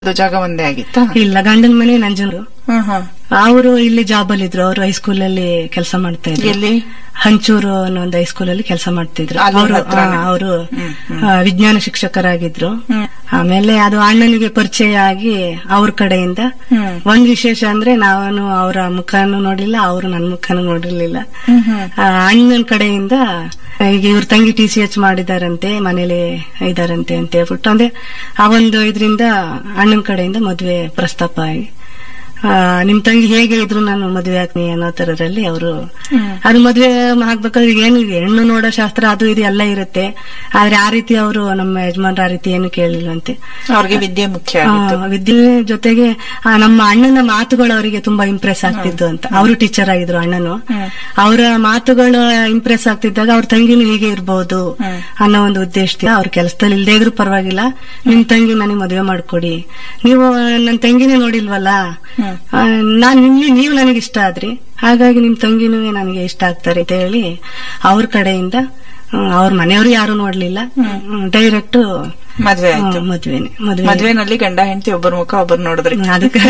ಅದು ಜಾಗ ಒಂದೇ ಆಗಿತ್ತಾ ಇಲ್ಲ ಗಂಡನ ಮನೆ ನಂಜನೂರು ಹಾ ಹಾ ಅವರು ಇಲ್ಲಿ ಜಾಬ್ ಅಲ್ಲಿ ಇದ್ರು ಅವರು ಹೈಸ್ಕೂಲ್ ಅಲ್ಲಿ ಕೆಲಸ ಮಾಡ್ತಾ ಇದ್ರು ಎಲ್ಲಿ ಹಂಚೂರು ಅನ್ನೋ ಒಂದು ಹೈಸ್ಕೂಲ್ ಅಲ್ಲಿ ಕೆಲಸ ಮಾಡ್ತಿದ್ರು ಅಲ್ಲಿ ಅವರು ಹತ್ರನೇ? ಅವರು ಹ್ಮ್, ವಿಜ್ಞಾನ ಶಿಕ್ಷಕರಾಗಿದ್ರು ಹ್ಮ್. ಆಮೇಲೆ ಅದು ಅಣ್ಣನಿಗೆ ಪರಿಚಯ ಆಗಿ ಅವ್ರ ಕಡೆಯಿಂದ ಹ್ಮ್. ಒಂದ್ ವಿಶೇಷ ಅಂದ್ರೆ ನಾನು ಅವರ ಮುಖನೂ ನೋಡಿಲ್ಲ ಅವರು ನನ್ನ ಮುಖನೂ ನೋಡಿರ್ಲಿಲ್ಲ ಹ್ಮ್ ಹ್ಮ್ ಆ, ಅಣ್ಣನ ಕಡೆಯಿಂದ ಈಗ ಇವ್ರ ತಂಗಿ ಟಿ ಸಿ ಎಚ್ ಮಾಡಿದಾರಂತೆ ಮನೇಲಿ ಇದಾರಂತೆ ಅಂತ ಹೇಳ್ಬಿಟ್ಟು ಅಂದ್ರೆ ಆ ಒಂದು ಇದರಿಂದ ಅಣ್ಣನ ಕಡೆಯಿಂದ ಮದುವೆ ಪ್ರಸ್ತಾಪ ಆಗಿ ಆ, ನಿಮ್ ತಂಗಿ ಹೇಗೆ ಇದ್ರು ನಾನು ಮದುವೆ ಆಗ್ತೀನಿ ಅನ್ನೋ ತರದಲ್ಲಿ ಅವರು ಅದು ಮದುವೆ ಆಗ್ಬೇಕಾದ್ರೆ ಏನು ಹೆಣ್ಣು ನೋಡೋ ಶಾಸ್ತ್ರ ಅದು ಇದು ಎಲ್ಲ ಇರುತ್ತೆ ಆದ್ರೆ ಆ ರೀತಿ ಅವರು ನಮ್ಮ ಯಜಮಾನ್ರ ಆ ರೀತಿ ಏನು ಕೇಳಿಲ್ವಂತೆ ಅವ್ರಿಗೆ ವಿದ್ಯೆ ಮುಖ್ಯ ಆ, ಆಗಿತ್ತು ವಿದ್ಯೆ ಜೊತೆಗೆ ಆ, ನಮ್ಮ ಅಣ್ಣನ ಮಾತುಗಳು ಅವರಿಗೆ ತುಂಬಾ ಇಂಪ್ರೆಸ್ ಆಗ್ತಿದ್ದು ಅಂತ ಅವರು ಟೀಚರ್ ಆಗಿದ್ರು ಅಣ್ಣನು ಹ್ಮ್. ಅವರ ಮಾತುಗಳು ಇಂಪ್ರೆಸ್ ಆಗ್ತಿದ್ದಾಗ ಅವ್ರ ತಂಗಿನೂ ಹೀಗೆ ಇರ್ಬೋದು ಅನ್ನೋ ಒಂದು ಉದ್ದೇಶದಿಂದ ಅವ್ರ ಕೆಲಸದಲ್ಲಿ ಇಲ್ದೇ ಇದ್ರು ಪರವಾಗಿಲ್ಲ ನಿಮ್ ತಂಗಿ ನನಗೆ ಮದುವೆ ಮಾಡ್ಕೊಡಿ ನೀವು ನನ್ನ ತಂಗಿನೇ ನೋಡಿಲ್ವಲ್ಲ ಹ್ಮ್. ಆ, ನಾನ್ ನಿಮ್ಗೆ ನೀವು ನನಗೆ ಇಷ್ಟ ಆದ್ರಿ ಹಾಗಾಗಿ ನಿಮ್ ತಂಗಿನೂ ನನಗೆ ಇಷ್ಟ ಆಗ್ತಾರೆ ಅಂತ ಹೇಳಿ ಅವ್ರ ಕಡೆಯಿಂದ ಹ್ಮ್, ಅವ್ರ ಮನೆಯವರು ಯಾರು ನೋಡ್ಲಿಲ್ಲ ಡೈರೆಕ್ಟ್ ಮದ್ವೆ ಆಯ್ತು ಮದ್ವೆನೆ ಮದ್ವೆ ಮದ್ವೆನಲ್ಲಿ ಗಂಡ ಹೆಂಡತಿ ಒಬ್ಬರ ಮುಖ ಒಬ್ಬರು ನೋಡಿದ್ರಿ ಅದಕ್ಕೆ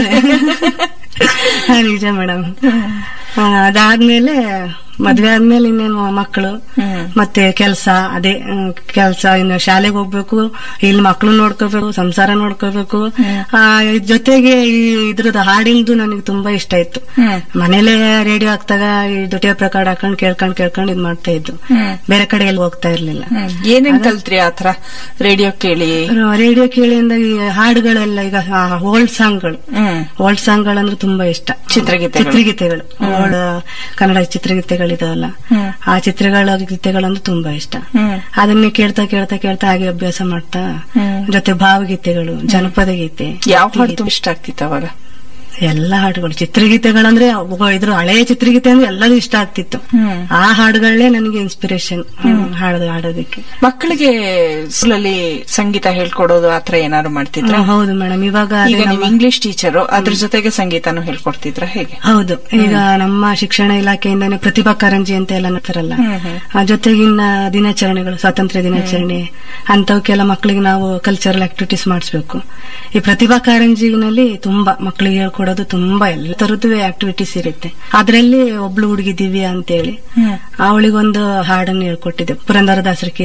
ನಿಜ ಮೇಡಮ್ ಅದಾದ್ಮೇಲೆ ಮದ್ವೆ ಆದ್ಮೇಲೆ ಇನ್ನೇನು ಮಕ್ಕಳು ಹ್ಮ್. ಮತ್ತೆ ಕೆಲಸ ಅದೇ ಕೆಲಸ ಇನ್ನು ಶಾಲೆಗೆ ಹೋಗ್ಬೇಕು ಇಲ್ಲಿ ಮಕ್ಕಳು ನೋಡ್ಕೋಬೇಕು ಸಂಸಾರ ನೋಡ್ಕೋಬೇಕು ಆ, ಇದ್ ಜೊತೆಗೆ ಈ ಇದ್ರದ್ದು ಹಾಡಿಂದು ನನಗೆ ತುಂಬಾ ಇಷ್ಟ ಇತ್ತು ಹ್ಮ್ ಮನೇಲೆ ರೇಡಿಯೋ ಹಾಕ್ದಾಗ ಇದು ಟೇಪ್ ರೆಕಾರ್ಡ್ ಹಾಕೊಂಡ್ ಕೇಳ್ಕೊಂಡ್ ಕೇಳ್ಕೊಂಡ್ ಇದ್ ಮಾಡ್ತಾ ಇದ್ದು ಹ್ಮ್ ಬೇರೆ ಕಡೆ ಎಲ್ಲಿ ಹೋಗ್ತಾ ಇರ್ಲಿಲ್ಲ ಹ್ಮ್ ಏನೇನ್ ಕಲ್ತ್ರಿ ಆತರ ರೇಡಿಯೋ ಕೇಳಿ ರೇಡಿಯೋ ಕೇಳಿಂದ ಈ ಹಾಡುಗಳೆಲ್ಲ ಈಗ ಓಲ್ಡ್ ಸಾಂಗ್ಗಳು ಹ್ಮ್ ಓಲ್ಡ್ ಸಾಂಗ್ಗಳಂದ್ರೆ ತುಂಬಾ ಇಷ್ಟ ಚಿತ್ರಗೀತೆಗಳು. ಚಿತ್ರಗೀತೆಗಳು ಓಲ್ಡ್ ಕನ್ನಡ ಚಿತ್ರಗೀತೆಗಳಿದಾವಲ್ಲ ಹ್ಮ್. ಆ ಚಿತ್ರಗಳ ಗೀತೆಗಳಂದ್ರೆ ತುಂಬಾ ಇಷ್ಟ ಹ್ಮ್ ಅದನ್ನೇ ಕೇಳ್ತಾ ಕೇಳ್ತಾ ಕೇಳ್ತಾ ಹಾಗೆ ಅಭ್ಯಾಸ ಮಾಡ್ತಾ ಹ್ಮ್. ಜೊತೆ ಭಾವಗೀತೆಗಳು ಜನಪದ ಗೀತೆ ಯಾವ ಹಾಡು ತುಂಬ ಇಷ್ಟ ಆಗ್ತಿತ್ತು ಅವಾಗ ಎಲ್ಲ ಹಾಡುಗಳು ಚಿತ್ರಗೀತೆಗಳಂದ್ರೆ ಅವು ಇದ್ರ ಹಳೆಯ ಚಿತ್ರಗೀತೆ ಅಂದ್ರೆ ಎಲ್ಲದೂ ಇಷ್ಟ ಆಗ್ತಿತ್ತು ಹ್ಮ್ ಆ ಹಾಡುಗಳೇ ನನಗೆ ಇನ್ಸ್ಪಿರೇಷನ್ ಹಾಡೋದು ಹಾಡೋದಕ್ಕೆ ಮಕ್ಕಳಿಗೆ ಸ್ಕೂಲಲ್ಲಿ ಸಂಗೀತ ಹೇಳ್ಕೊಡೋದು ಆತರ ಏನಾದ್ರು ಮಾಡ್ತಿದ್ರ ಹ್ಮ್, ಹೌದು ಮೇಡಮ್ ಇವಾಗ ಅದೇ ಈಗ ನೀವು ನಮ್ಮ- ಇಂಗ್ಲಿಷ್ ಟೀಚರು ಅದ್ರ ಜೊತೆಗೆ ಸಂಗೀತನೂ ಹೇಳ್ಕೊಡ್ತಿದ್ರ ಹೇಗೆ ಹೌದು ಈಗ ನಮ್ಮ ಶಿಕ್ಷಣ ಇಲಾಖೆಯಿಂದಾನೆ ಪ್ರತಿಭಾ ಕಾರಂಜಿ ಅಂತ ಎಲ್ಲ ಮಾಡ್ತಾರಲ್ಲ ಹ್ಮ್, ಹ್ಮ್. ಆ ಜೊತೆಗಿನ್ನ ದಿನಾಚರಣೆಗಳು ಸ್ವಾತಂತ್ರ್ಯ ದಿನಾಚರಣೆ ಅಂತವಕ್ಕೆಲ್ಲ ಮಕ್ಕಳಿಗೆ ನಾವು ಕಲ್ಚರಲ್ ಆಕ್ಟಿವಿಟೀಸ್ ಮಾಡಿಸ್ಬೇಕು ಈ ಪ್ರತಿಭಾ ಕಾರಂಜಿನಲ್ಲಿ ತುಂಬಾ ಮಕ್ಕಳಿಗೆ ಹೇಳ್ಕೊಡೋದು ತುಂಬಾ ಎಲ್ಲ ತರದ್ದು ಆಕ್ಟಿವಿಟೀಸ್ ಇರುತ್ತೆ ಅದರಲ್ಲಿ ಒಬ್ಳು ಹುಡುಗಿ ದಿವ್ಯಾ ಅಂತೇಳಿ ಹ್ಮ್ ಅವಳಿಗೊಂದು ಹಾಡನ್ನು ಹೇಳ್ಕೊಟ್ಟಿದ್ದೆ ಪುರಂದರದಾಸರ